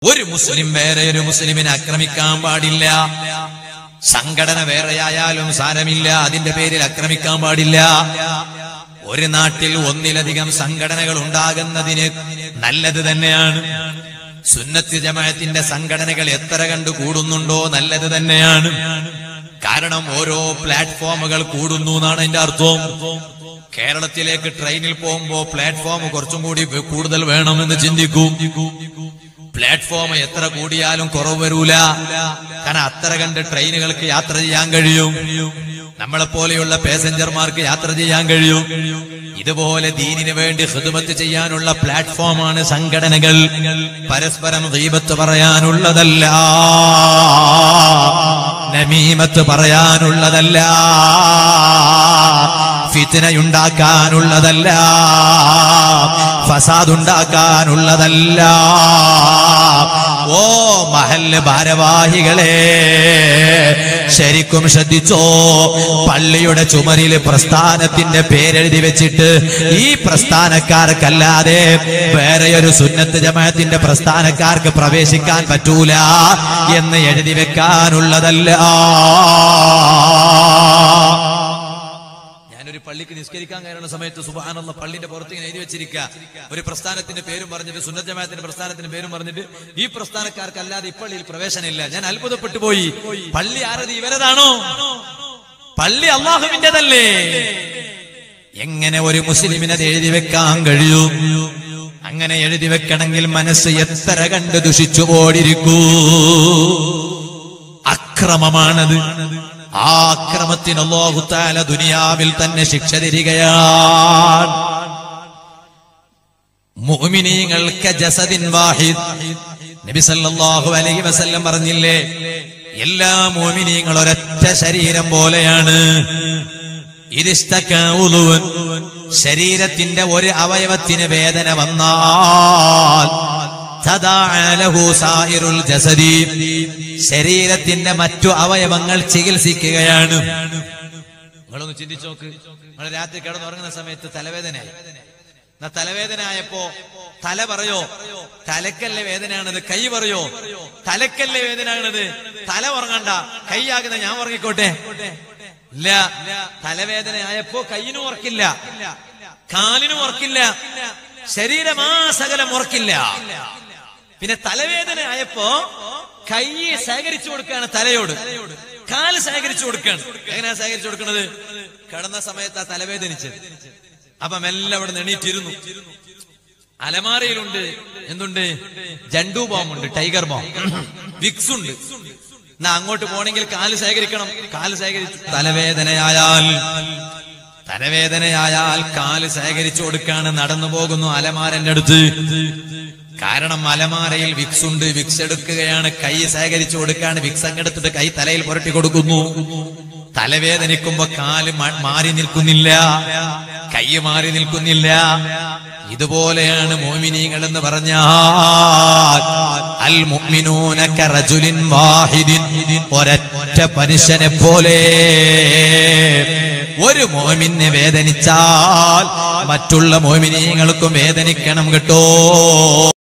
ഒരു മുസ്ലിം വേറെ ഒരു മുസ്ലിമിനെ ആക്രമിക്കാൻ പാടില്ല സംഘടന വേറെയായാലും സാരമില്ല അതിന്റെ പേരിൽ ആക്രമിക്കാൻ പാടില്ല ഒരു നാട്ടിൽ ഒന്നിലധികം സംഘടനകൾ ഉണ്ടാകുന്നതിന് നല്ലത് തന്നെയാണ് സുന്നത്ത് ജമാഅത്തിന്റെ സംഘടനകൾ എത്ര കണ്ടു കൂടുന്നുണ്ടോ നല്ലത് തന്നെയാണ് കാരണം ഓരോ പ്ലാറ്റ്ഫോമുകൾ കൂടുന്നു എന്നാണ് അതിന്റെ അർത്ഥം കേരളത്തിലേക്ക് ട്രെയിനിൽ പോകുമ്പോ പ്ലാറ്റ്ഫോം കുറച്ചും കൂടി കൂടുതൽ വേണമെന്ന് ചിന്തിക്കൂ പ്ലാറ്റ്ഫോം എത്ര കൂടിയാലും കുറവ് വരൂല കാരണം അത്ര കണ്ട് ട്രെയിനുകൾക്ക് യാത്ര ചെയ്യാൻ കഴിയും നമ്മളെ പോലെയുള്ള പാസഞ്ചർമാർക്ക് യാത്ര ചെയ്യാൻ കഴിയും ഇതുപോലെ ദീനിന് വേണ്ടി ഹിദ്മത്ത് ചെയ്യാനുള്ള പ്ലാറ്റ്ഫോമാണ് സംഘടനകൾ പരസ്പരം ദീപത്ത് പറയാനുള്ളതല്ല നമീമത്ത് പറയാനുള്ളതല്ല ഫിത്തിനയുണ്ടാക്കാനുള്ളതല്ല ഫസാദ് ഉണ്ടാക്കാനുള്ളതല്ല ഓ മഹല്ല് ഭാരവാഹികളെ ശരിക്കും ശ്രദ്ധിച്ചോ പള്ളിയുടെ ചുമരില് പ്രസ്ഥാനത്തിന്റെ പേരെഴുതി വെച്ചിട്ട് ഈ പ്രസ്ഥാനക്കാർക്കല്ലാതെ വേറെ ഒരു സുന്നത്ത് ജമാഅത്തിന്റെ പ്രസ്ഥാനക്കാർക്ക് പ്രവേശിക്കാൻ പറ്റൂല എന്ന് എഴുതി വെക്കാനുള്ളതല്ല ഞാനൊരു പള്ളിക്ക് നിസ്കരിക്കാൻ കയറുന്ന സമയത്ത് സുബാനുള്ള പള്ളിന്റെ പുറത്ത് ഇങ്ങനെ എഴുതി വെച്ചിരിക്കുക ഒരു പ്രസ്ഥാനത്തിന്റെ പേരും പറഞ്ഞിട്ട് സുന്നത്ത് ജമാഅത്തിന്റെ പ്രസ്ഥാനത്തിന്റെ പേരും പറഞ്ഞിട്ട് ഈ പ്രസ്ഥാനക്കാർക്ക് അല്ലാതെ ഈ പള്ളിയിൽ പ്രവേശനമില്ല ഞാൻ അത്ഭുതപ്പെട്ടു പോയി പള്ളി ആരത് ഇവരതാണോ പള്ളി അള്ളാഹുവിന്റേതല്ലേ എങ്ങനെ ഒരു മുസ്ലിമിന് അത് എഴുതി വെക്കാൻ കഴിയും അങ്ങനെ എഴുതി വെക്കണമെങ്കിൽ മനസ്സ് എത്ര കണ്ട് ദുഷിച്ചു പോടിരിക്കൂ അക്രമമാണത് ആ അക്രമത്തിന് അല്ലാഹുത്താല ദുനിയാവിൽ തന്നെ ശിക്ഷ തരികയാണ് മുഅ്മിനീങ്ങൾക്ക് ജസദിൻ വാഹിദ് നബി സല്ലല്ലാഹു അലൈഹി വസല്ലം പറഞ്ഞില്ലേ എല്ലാ മുഅ്മിനീങ്ങൾ ഒരൊറ്റ ശരീരം പോലെയാണ് ഇതിസ്തക ഉളുവൻ ശരീരത്തിന്റെ ഒരു അവയവത്തിന് വേദന വന്നാൽ തദാഅലഹു സായിറുൽ ജസദി ശരീരത്തിന്റെ മറ്റു അവയവങ്ങൾ ചികിത്സിക്കുകയാണ് നിങ്ങളൊന്ന് ചിന്തിച്ചു നോക്ക് നിങ്ങൾ രാത്രി കിടന്നുറങ്ങുന്ന സമയത്ത് തലവേദനയായി എന്നാ തലവേദന ആയപ്പോ തല പറയോ തലക്കല്ലേ വേദനയാണത് കൈ പറയോ തലക്കല്ലേ വേദനയാണത് തല ഉറങ്ങണ്ട കൈയാകുന്ന ഞാൻ ഉറങ്ങിക്കോട്ടെ ഇല്ല തലവേദന ആയപ്പോ കൈയിനും ഉറക്കില്ല കാലിനും ഉറക്കില്ല ശരീരമാസകലം ഉറക്കില്ല പിന്നെ തലവേദന ആയപ്പോ കൈ ശേഖരിച്ചു കൊടുക്കുകയാണ് തലയോട് കാല് ശേഖരിച്ചു കൊടുക്കുകയാണ് എങ്ങനെയാ ശേഖരിച്ചു കൊടുക്കുന്നത് കിടന്ന സമയത്ത് ആ തലവേദനിച്ചത് അപ്പൊ മെല്ലെ അവിടെ എണീറ്റിരുന്നു അലമാരയിലുണ്ട് എന്തുണ്ട് ജണ്ടു ബോംബ് ഉണ്ട് ടൈഗർ ബോംബ് വിക്സ് ഉണ്ട് എന്നാ അങ്ങോട്ട് പോണെങ്കിൽ കാല് ശേഖരിക്കണം കാല് ശേഖരിച്ചു തലവേദനയായാൽ തലവേദനയായാൽ കാല് ശേഖരിച്ചു കൊടുക്കാണ് നടന്നു പോകുന്നു അലമാരന്റെ അടുത്ത് കാരണം അലമാരയിൽ വിക്സ് ഉണ്ട് വിക്സ് എടുക്കുകയാണ് കൈ ശേഖരിച്ചു കൊടുക്കാണ് വിക്സ് അങ്ങെടുത്തിട്ട് കൈ തലയിൽ പുരട്ടി കൊടുക്കുന്നു തലവേദനിക്കുമ്പോ കാല് മ- മാറി നിൽക്കുന്നില്ല കൈ മാറി നിൽക്കുന്നില്ല ഇതുപോലെയാണ് മോമിനീങ്ങൾ എന്ന് പറഞ്ഞാൽ അൽ മുഅ്മിനൂന കറജുലിൻ വാഹിദിൻ ഒരൊറ്റ മനുഷ്യനെ പോലെ ഒരു മോമിനെ വേദനിച്ചാൽ മറ്റുള്ള മോമിനീങ്ങൾക്കും വേദനിക്കണം കേട്ടോ